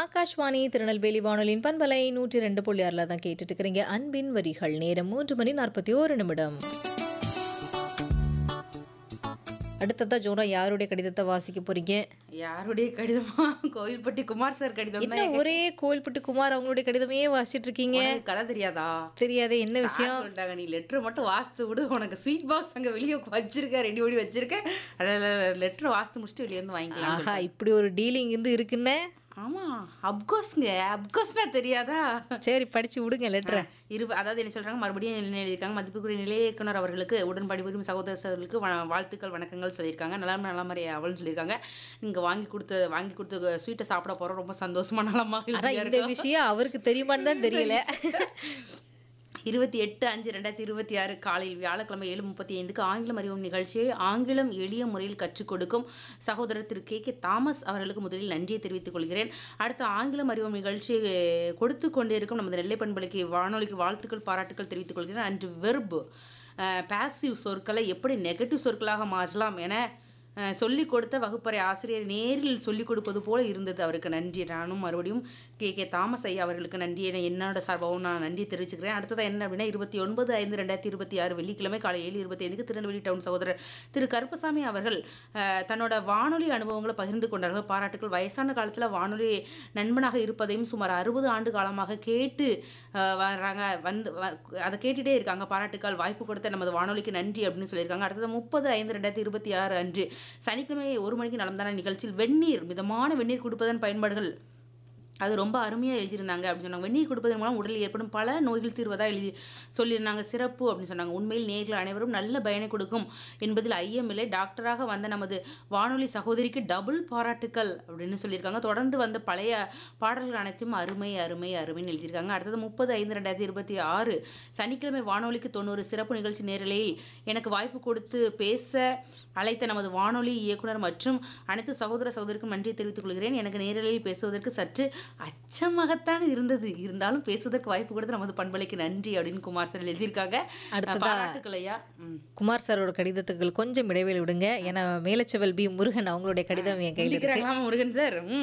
ஆகாஷ்வாணி திருநெல்வேலி வானொலியின் பண்பலை நூற்றி ரெண்டு புள்ளி ஆறில் தான் கேட்டுட்டு இருக்கிறீங்க அன்பின் வரிகள் நேரம் மூன்று மணி நாற்பத்தி ஓரு நிமிடம் அடுத்ததா ஜோரா யாருடைய கடிதத்தை வாசிக்க போறீங்க யாருடைய கடிதமா கோயில்பட்டி குமார் சார் கடிதம் என்ன ஒரே கோயில்பட்டு குமார் அவங்களுடைய கடிதமே வாசிட்டு இருக்கீங்க உனக்கு கதை தெரியாதா தெரியாதே என்ன சார் விஷயம் சொல்லிட்டாங்க நீ லெட்டர் மட்டும் வாசித்து விடு உனக்கு ஸ்வீட் பாக்ஸ் அங்க வெளியே வச்சிருக்க ரெடி பண்ணி வச்சிருக்க லெட்டர் வாசித்து முடிச்சுட்டு வெளியே வந்து வாங்கிக்கலாம் ஆஹா இப்படி ஒரு டீலிங் இருந்து இருக்குன்னு ஆமா அப்கோஸ்ங்க அப்கோஸ்னா தெரியாதா சரி படிச்சு விடுங்க லெட்டரை இரு அதாவது என்ன சொல்றாங்க மறுபடியும் என்ன எழுதியிருக்காங்க மதிப்புக்குரிய நிலைய இயக்குனர் அவர்களுக்கு உடன்படி புரியும் சகோதர சகோதரர்களுக்கு வ- வாழ்த்துக்கள் வணக்கங்கள் சொல்லியிருக்காங்க நலம் நலமறை அவள்னு சொல்லியிருக்காங்க நீங்க வாங்கி கொடுத்த வாங்கி கொடுத்த ஸ்வீட்டை சாப்பிட போறோம் ரொம்ப சந்தோஷமா நலமா ஆனா ஹெல்த்தியா இந்த விஷயம் அவருக்கு தெரியுமான்னு தான் தெரியல இருபத்தி எட்டு அஞ்சு ரெண்டாயிரத்தி இருபத்தி ஆறு காலையில் வியாழக்கிழமை ஏழு முப்பத்தி ஐந்துக்கு ஆங்கிலம் அறிவும் நிகழ்ச்சியை ஆங்கிலம் எளிய முறையில் கற்றுக் கொடுக்கும் சகோதரர் திரு கே கே தாமஸ் அவர்களுக்கு முதலில் நன்றியை தெரிவித்துக் கொள்கிறேன் அடுத்து ஆங்கிலம் அறிவும் நிகழ்ச்சியை கொடுத்து கொண்டிருக்கும் நமது நெல்லை பண்பலைக்கு வானொலிக்கு வாழ்த்துக்கள் பாராட்டுக்கள் தெரிவித்துக் கொள்கிறேன் அன்று வெர்பு பாசிவ் சொற்களை எப்படி நெகட்டிவ் சொற்களாக மாற்றலாம் என அஹ், சொல்லிக் கொடுத்த வகுப்பறை ஆசிரியர் நேரில் சொல்லிக் கொடுப்பது போல இருந்தது அவருக்கு நன்றி நானும் மறுபடியும் கே கே தாமஸ் ஐயா அவர்களுக்கு நன்றி என என்னோட சார்பாகவும் நான் நன்றி தெரிவிச்சுக்கிறேன் அடுத்தது என்ன அப்படின்னா இருபத்தி ஒன்பது ஐந்து ரெண்டாயிரத்தி இருபத்தி ஆறு வெள்ளிக்கிழமை காலை ஏழு இருபத்தி ஐந்துக்கு திருநெல்வேலி டவுன் சகோதரர் திரு கருப்பசாமி அவர்கள் அஹ், தன்னோட வானொலி அனுபவங்களை பகிர்ந்து கொண்டார்கள் பாராட்டுகள் வயசான காலத்தில் வானொலி நண்பனாக இருப்பதையும் சுமார் அறுபது ஆண்டு காலமாக கேட்டு அஹ், வர்றாங்க வந்து வ- அதை கேட்டுட்டே இருக்காங்க பாராட்டுக்கள் வாய்ப்பு கொடுத்த நமது வானொலிக்கு நன்றி அப்படின்னு சொல்லியிருக்காங்க அடுத்தது முப்பது ஐந்து ரெண்டாயிரத்தி இருபத்தி ஆறு அன்று சனிக்கிழமை ஒரு மணிக்கு நடந்தான நிகழ்ச்சியில் வெந்நீர் மிதமான வெந்நீர் கொடுப்பதன் பயன்பாடுகள் அது ரொம்ப அருமையாக எழுதியிருந்தாங்க அப்படின்னு சொன்னாங்க வெந்நீர் கொடுப்பதன் மூலம் உடலில் ஏற்படும் பல நோய்கள் தீர்வதாக எழுதி சொல்லியிருந்தாங்க சிறப்பு அப்படின்னு சொன்னாங்க உண்மையில் நேர்கள் அனைவரும் நல்ல பயனை கொடுக்கும் என்பதில் ஐயமில்லை டாக்டராக வந்த நமது வானொலி சகோதரிக்கு டபுள் பாராட்டுக்கள் அப்படின்னு சொல்லியிருக்காங்க தொடர்ந்து வந்த பழைய பாடல்கள் அனைத்தும் அருமை அருமை அருமைன்னு எழுதியிருக்காங்க அடுத்தது முப்பது ஐந்து ரெண்டாயிரத்தி இருபத்தி ஆறு சனிக்கிழமை வானொலிக்கு தொண்ணூறு சிறப்பு நிகழ்ச்சி நேரலையில் எனக்கு வாய்ப்பு கொடுத்து பேச அழைத்த நமது வானொலி இயக்குனர் மற்றும் அனைத்து சகோதர சகோதரிக்கும் நன்றி தெரிவித்துக் கொள்கிறேன் எனக்கு நேரலையில் பேசுவதற்கு சற்று அச்சமாகத்தான் இருந்தது இருந்தாலும் பேசுவதற்கு வாய்ப்பு கொடுத்து நமது பண்பலைக்கு நன்றி அப்படின்னு குமார் சார் எழுதியிருக்காங்க அடுத்ததா- பாராட்டுக்கள் ஐயா ம். குமார் சாரோட கடிதத்துக்கு கொஞ்சம் இடைவெளி விடுங்க ஏன்னா மேலச்செவல் பி முருகன் அவங்களுடைய கடிதம் என் கையில் இருக்கு எழுதிக்கிறாங்களா முருகன் சார் ம்